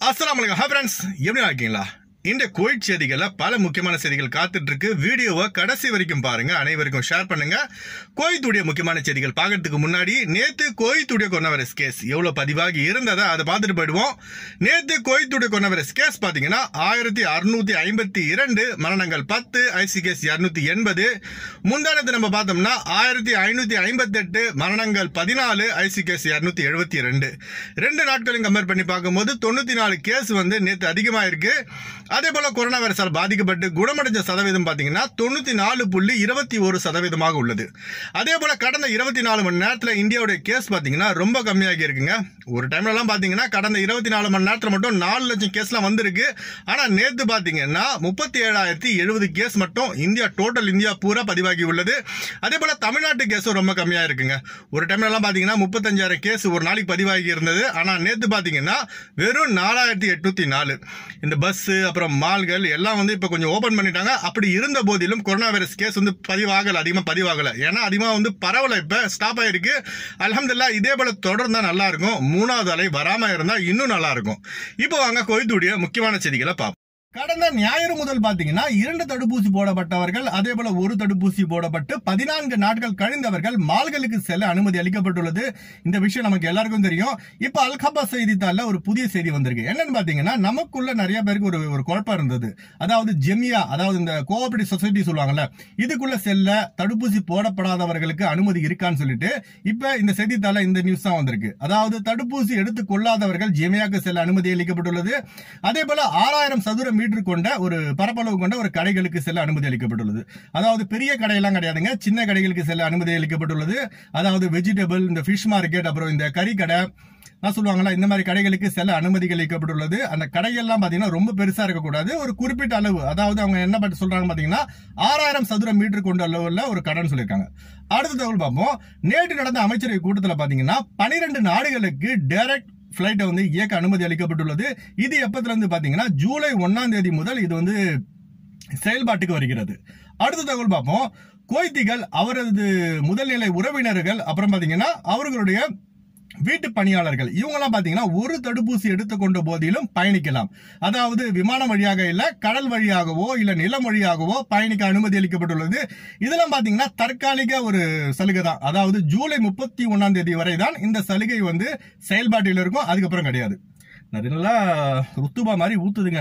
அஸ்ஸலாமு அலைக்கும் hi friends எப்படி இருக்கீங்களா இந்த கோயிட் செய்திகளில் பல முக்கியமான செய்திகள் காத்துட்டு இருக்கு வீடியோவை கடைசி வரைக்கும் பாருங்க அனைவருக்கும் ஷேர் பண்ணுங்க கோயத்துடைய முக்கியமான செய்திகள் பார்க்கறதுக்கு முன்னாடி நேத்து கோயத்துடைய கொரோனா வைரஸ் கேஸ் எவ்வளவு பதிவாகி இருந்ததை அதை பார்த்துட்டு போயிடுவோம் நேத்து கோயத்துடைய கொரோனா வைரஸ் கேஸ் பாத்தீங்கன்னா ஆயிரத்தி அறுநூத்தி ஐம்பத்தி இரண்டு மரணங்கள் பத்து ஐசி கேஸ் இருநூத்தி எண்பது முந்தானத்து நம்ம பார்த்தோம்னா ஆயிரத்தி ஐநூத்தி ஐம்பத்தி எட்டு மரணங்கள் பதினாலு ஐசி கேஸ் இருநூத்தி எழுபத்தி ரெண்டு ரெண்டு நாட்களையும் கம்பேர் பண்ணி பார்க்கும்போது தொண்ணூத்தி நாலு கேஸ் வந்து நேற்று அதிகமா இருக்கு அதே போல கொரோனா வைரஸால் பாதிக்கப்பட்டு குணமடைஞ்ச சதவீதம் பாத்தீங்கன்னா தொண்ணூத்தி நாலு புள்ளி இருபத்தி ஒரு சதவீதமாக உள்ளது அதே போல கடந்த இருபத்தி நாலு மணி நேரத்துல இந்தியாவுடைய கேஸ் பாத்தீங்கன்னா ரொம்ப கம்மியாகி இருக்குங்க ஒரு டைம்ல எல்லாம் பாத்தீங்கன்னா கடந்த இருபத்தி நாலு மணி நேரத்துல மட்டும் நாலு லட்சம் கேஸ்லாம் வந்திருக்கு ஆனா நேத்து பாத்தீங்கன்னா முப்பத்தி ஏழாயிரத்தி எழுபது கேஸ் மட்டும் இந்தியா டோட்டல் இந்தியா பூரா பதிவாகி உள்ளது அதே போல தமிழ்நாட்டு கேஸும் ரொம்ப கம்மியா இருக்குங்க ஒரு டைம்ல எல்லாம் பாத்தீங்கன்னா முப்பத்தஞ்சாயிரம் கேஸ் ஒரு நாளைக்கு பதிவாகி இருந்தது ஆனா நேத்து பாத்தீங்கன்னா வெறும் நாலாயிரத்தி எட்நூத்தி நாலு இந்த பஸ் அப்புறம் மால்கள் எல்லாம் வந்து இப்ப கொஞ்சம் ஓபன் பண்ணிட்டாங்க அப்படி இருந்த போதிலும் கொரோனா வைரஸ் கேஸ் வந்து பதிவாகல அதிகமா பதிவாகல ஏன்னா அதிகமா வந்து பரவல இப்ப ஸ்டாப் ஆயிருக்கு அல்ஹம்துலில்லாஹ் இதே போல தொடர்ந்தா நல்லா இருக்கும் மூணாவது அலை வராம இருந்தா இன்னும் நல்லா இருக்கும் இப்போ வாங்க கோயத்துடைய முக்கியமான செய்திகளை பார்ப்போம் கடந்த ஞாயிறு முதல் பாத்தீங்கன்னா இரண்டு தடுப்பூசி போடப்பட்டவர்கள் அதே போல ஒரு தடுப்பூசி போடப்பட்டு பதினான்கு நாட்கள் கழிந்தவர்கள் மால்களுக்கு செல்ல அனுமதி அளிக்கப்பட்டுள்ளது இந்த விஷயம் நமக்கு எல்லாருக்கும் தெரியும் இப்ப அல்கபா செய்தித்தாள்ல ஒரு புதிய செய்தி வந்திருக்கு என்னன்னு பாத்தீங்கன்னா நமக்குள்ள நிறைய பேருக்கு ஒரு ஒரு குழப்பம் இருந்தது அதாவது ஜெமியா அதாவது இந்த கோஆபரேட்டிவ் சொசைட்டி சொல்லுவாங்கல்ல இதுக்குள்ள செல்ல தடுப்பூசி போடப்படாதவர்களுக்கு அனுமதி இருக்கான்னு சொல்லிட்டு இப்ப இந்த செய்தித்தாள்ல இந்த நியூஸ் தான் வந்திருக்கு அதாவது தடுப்பூசி எடுத்துக் கொள்ளாதவர்கள் ஜெமியாக்கு செல்ல அனுமதி அளிக்கப்பட்டுள்ளது அதே போல ஆறாயிரம் சதுர மீட்டர் கொண்ட ஒரு பரப்பளவு கொண்ட ஒரு கடைகளுக்கு செல்ல அனுமதி அளிக்கப்பட்டுள்ளது அதாவது பெரிய கடையெல்லாம் கிடையாதுங்க சின்ன கடைகளுக்கு செல்ல அனுமதி அளிக்கப்பட்டுள்ளது அதாவது வெஜிடபிள் இந்த ஃபிஷ் மார்க்கெட் அப்புறம் இந்த கறி கடை நான் சொல்லுவாங்களா இந்த மாதிரி கடைகளுக்கு செல்ல அனுமதி அளிக்கப்பட்டுள்ளது அந்த கடையெல்லாம் பாத்தீங்கன்னா ரொம்ப பெருசா இருக்கக்கூடாது ஒரு குறிப்பிட்ட அளவு அதாவது அவங்க என்ன பத்தி சொல்றாங்க பாத்தீங்கன்னா ஆறாயிரம் சதுர மீட்டர் கொண்ட அளவுல ஒரு கடைன்னு சொல்லியிருக்காங்க அடுத்த தகவல் பார்ப்போம் நேற்று நடந்த அமைச்சரவை கூட்டத்தில் பாத்தீங்கன்னா பனிரெண்டு நாடுகளுக்கு டைரக்ட் பிளைட்டை வந்து இயக்க அனுமதி அளிக்கப்பட்டுள்ளது இது எப்பத்துல இருந்து பாத்தீங்கன்னா ஜூலை ஒன்னாம் தேதி முதல் இது வந்து செயல்பாட்டுக்கு வருகிறது அடுத்த தகவல் பார்ப்போம் கோய்த்திகள் அவரது முதல்நிலை உறவினர்கள் அப்புறம் பாத்தீங்கன்னா அவர்களுடைய வீட்டு பணியாளர்கள் இவங்கெல்லாம் பாத்தீங்கன்னா ஒரு தடுப்பூசி எடுத்துக்கொண்ட போதிலும் பயணிக்கலாம் அதாவது விமானம் வழியாக இல்ல கடல் வழியாகவோ இல்ல நிலம் வழியாகவோ பயணிக்க அனுமதி அளிக்கப்பட்டுள்ளது இதெல்லாம் பாத்தீங்கன்னா தற்காலிக ஒரு சலுகை தான் அதாவது ஜூலை முப்பத்தி ஒன்னாம் தேதி வரை தான் இந்த சலுகை வந்து செயல்பாட்டில் இருக்கும் அதுக்கப்புறம் கிடையாது நல்லா ருத்துபா மாதிரி ஊத்துதுங்க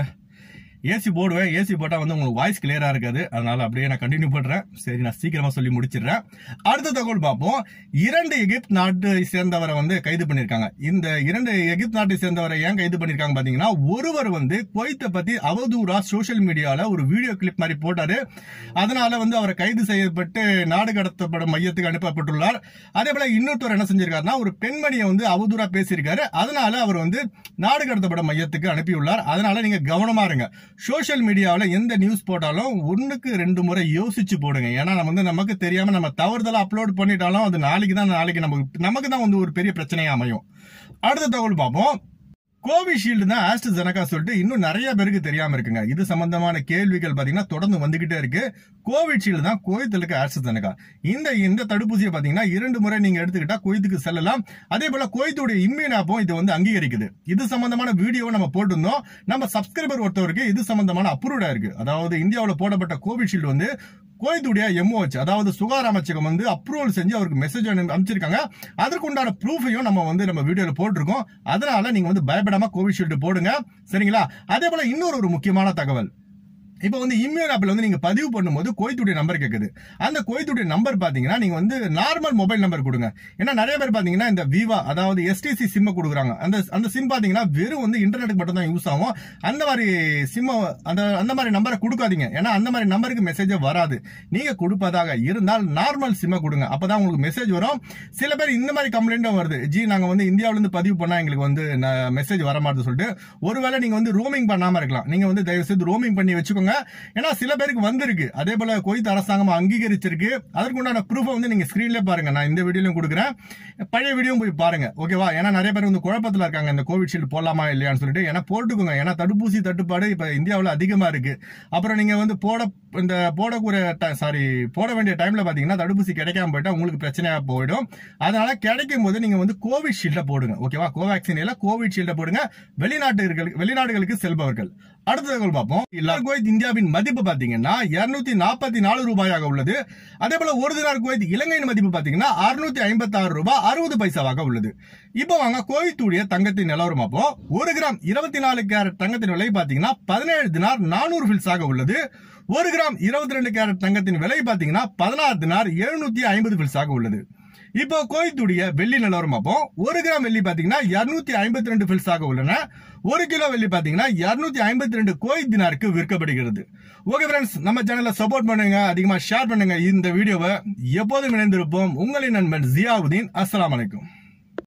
ஏசி போடுவேன் ஏசி போட்டால் வந்து உங்களுக்கு வாய்ஸ் கிளியரா இருக்காது அதனால அப்படியே நான் கண்டினியூ பண்றேன் சரி நான் சீக்கிரமா சொல்லி முடிச்சிடுறேன் அடுத்த தகவல் பார்ப்போம் இரண்டு எகிப்த் நாட்டை சேர்ந்தவரை வந்து கைது பண்ணிருக்காங்க இந்த இரண்டு எகிப்த் நாட்டை சேர்ந்தவரை ஏன் கைது பண்ணிருக்காங்க பாத்தீங்கன்னா ஒருவர் வந்து குவைத்தை பத்தி அவதூறா சோசியல் மீடியால ஒரு வீடியோ கிளிப் மாதிரி போட்டாரு அதனால வந்து அவரை கைது செய்யப்பட்டு நாடு கடத்தப்படும் மையத்துக்கு அனுப்பப்பட்டுள்ளார் அதே போல இன்னொருத்தர் என்ன செஞ்சிருக்காருன்னா ஒரு பெண்மணியை வந்து அவதூறா பேசியிருக்காரு அதனால அவர் வந்து நாடு கடத்தப்படும் மையத்துக்கு அனுப்பியுள்ளார் அதனால நீங்க கவனமா இருங்க சோஷியல் மீடியாவில் எந்த நியூஸ் போட்டாலும் ஒன்றுக்கு ரெண்டு முறை யோசிச்சு போடுங்க ஏன்னா நம்ம வந்து நமக்கு தெரியாம நம்ம தவறுதலா அப்லோட் பண்ணிட்டாலும் அது நாளைக்கு தான் நாளைக்கு நமக்கு நமக்கு தான் வந்து ஒரு பெரிய பிரச்சனையா அமையும் அடுத்த தகவல் பார்ப்போம் கோவிஷீல்டு தான் ஆஸ்ட்ரஜெனகா சொல்லிட்டு இன்னும் நிறைய பேருக்கு தெரியாம இருக்குங்க இது சம்பந்தமான கேள்விகள் பாத்தீங்கன்னா தொடர்ந்து வந்துகிட்டே இருக்கு கோவிஷீல்டு தான் கோயத்தலுக்கு ஆஸ்ட்ரஜெனகா இந்த இந்த தடுப்பூசியை பாத்தீங்கன்னா இரண்டு முறை நீங்க எடுத்துக்கிட்டா கோயத்துக்கு செல்லலாம் அதே போல கோயத்துடைய இம்யூன் ஆப்பும் இது வந்து அங்கீகரிக்குது இது சம்பந்தமான வீடியோ நம்ம போட்டிருந்தோம் நம்ம சப்ஸ்கிரைபர் ஒருத்தவருக்கு இது சம்பந்தமான அப்ரூவ்டா இருக்கு அதாவது இந்தியாவில் போடப்பட்ட கோவிஷீல்டு வந்து கோயத்துடைய எம்ஓஹெச் அதாவது சுகாதார அமைச்சகம் வந்து அப்ரூவல் செஞ்சு அவருக்கு மெசேஜ் அனுப்பிச்சிருக்காங்க அதற்கு உண்டான ப்ரூஃபையும் நம்ம வந்து நம்ம வீடியோல போட்டிருக்கோம் அதனால நீங்க வந்து பயப்படாம கோவிஷீல்டு போடுங்க சரிங்களா அதே போல இன்னொரு ஒரு முக்கியமான தகவல் இப்போ வந்து இம்யூன் ஆப்பில் வந்து நீங்க பதிவு பண்ணும்போது கோயத்துடைய நம்பர் கேட்குது அந்த கோயத்துடைய நம்பர் பாத்தீங்கன்னா நீங்க வந்து நார்மல் மொபைல் நம்பர் கொடுங்க ஏன்னா நிறைய பேர் பாத்தீங்கன்னா இந்த விவா அதாவது எஸ்டிசி சிம்ம கொடுக்குறாங்க அந்த அந்த சிம் பாத்தீங்கன்னா வெறும் வந்து இன்டர்நெட்டுக்கு மட்டும் தான் யூஸ் ஆகும் அந்த மாதிரி சிம்ம அந்த அந்த மாதிரி நம்பரை கொடுக்காதீங்க ஏன்னா அந்த மாதிரி நம்பருக்கு மெசேஜே வராது நீங்க கொடுப்பதாக இருந்தால் நார்மல் சிம்ம கொடுங்க அப்பதான் உங்களுக்கு மெசேஜ் வரும் சில பேர் இந்த மாதிரி கம்ப்ளைண்ட்டும் வருது ஜி நாங்க வந்து இந்தியாவில இருந்து பதிவு பண்ணா எங்களுக்கு வந்து மெசேஜ் வர மாட்டேது சொல்லிட்டு ஒருவேளை நீங்க வந்து ரோமிங் பண்ணாம இருக்கலாம் நீங்க வந்து தயவு செய்து ரோமிங் பண்ணி வச்சுக்கோங்க போட்டுக்கோங்க ஏன்னா சில பேருக்கு வந்திருக்கு அதே போல குவைத் அரசாங்கம் அங்கீகரிச்சிருக்கு அதற்குண்டான ப்ரூஃபை வந்து நீங்க ஸ்கிரீன்ல பாருங்க நான் இந்த வீடியோலையும் கொடுக்குறேன் பழைய வீடியோ போய் பாருங்க ஓகேவா ஏன்னா நிறைய பேர் வந்து குழப்பத்துல இருக்காங்க இந்த கோவிஷீல்டு போடலாமா இல்லையான்னு சொல்லிட்டு ஏன்னா போட்டுக்கோங்க ஏன்னா தடுப்பூசி தட்டுப்பாடு இப்ப இந்தியாவில் அதிகமா இருக்கு அப்புறம் நீங்க வந்து போட இந்த போடக்கூடிய சாரி போட வேண்டிய டைம்ல பாத்தீங்கன்னா தடுப்பூசி கிடைக்காம போயிட்டா உங்களுக்கு பிரச்சனையா போயிடும் அதனால கிடைக்கும் போது நீங்க வந்து கோவிஷீல்ட போடுங்க ஓகேவா கோவேக்சின் இல்ல கோவிஷீல்ட போடுங்க வெளிநாட்டுகள் வெளிநாடுகளுக்கு செல்பவர்கள் அடுத்த தகவல் பார்ப்போம் இல்ல குவைத் இந்தியாவின் மதிப்பு பாத்தீங்கன்னா இருநூத்தி நாற்பத்தி நாலு ரூபாயாக உள்ளது அதே போல ஒரு தினார் குவைத் இலங்கையின் மதிப்பு பாத்தீங்கன்னா அறுநூத்தி ஐம்பத்தி ஆறு ரூபாய் அறுபது பைசாவாக உள்ளது இப்போ வாங்க குவைத்துடைய தங்கத்தின் நிலவரம் பார்ப்போம் ஒரு கிராம் இருபத்தி நாலு கேரட் தங்கத்தின் விலை பாத்தீங்கன்னா பதினேழு தினார் நானூறு ஃபில்ஸாக உள்ளது ஒரு கிராம் இருபத்தி ரெண்டு கேரட் தங்கத்தின் விலை பாத்தீங்கன்னா பதினாறு தினார் எழுநூத்தி ஐம்பது ஃபில்ஸாக உள்ளது இப்போ கோயத்துடைய வெள்ளி நிலவரம் பார்ப்போம் ஒரு கிராம் வெள்ளி பாத்தீங்கன்னா இருநூத்தி ஐம்பத்தி ரெண்டு ஃபில்ஸாக உள்ளன ஒரு கிலோ வெள்ளி பாத்தீங்கன்னா இருநூத்தி ஐம்பத்தி ரெண்டு கோயில் தினாருக்கு விற்கப்படுகிறது ஓகே ஃப்ரெண்ட்ஸ் நம்ம சேனலை சப்போர்ட் பண்ணுங்க அதிகமா ஷேர் பண்ணுங்க இந்த வீடியோவை எப்போதும் இணைந்திருப்போம் உங்களின் நண்பன் ஜியாவுதீன் அஸ்ஸலாமு அலைக்கும்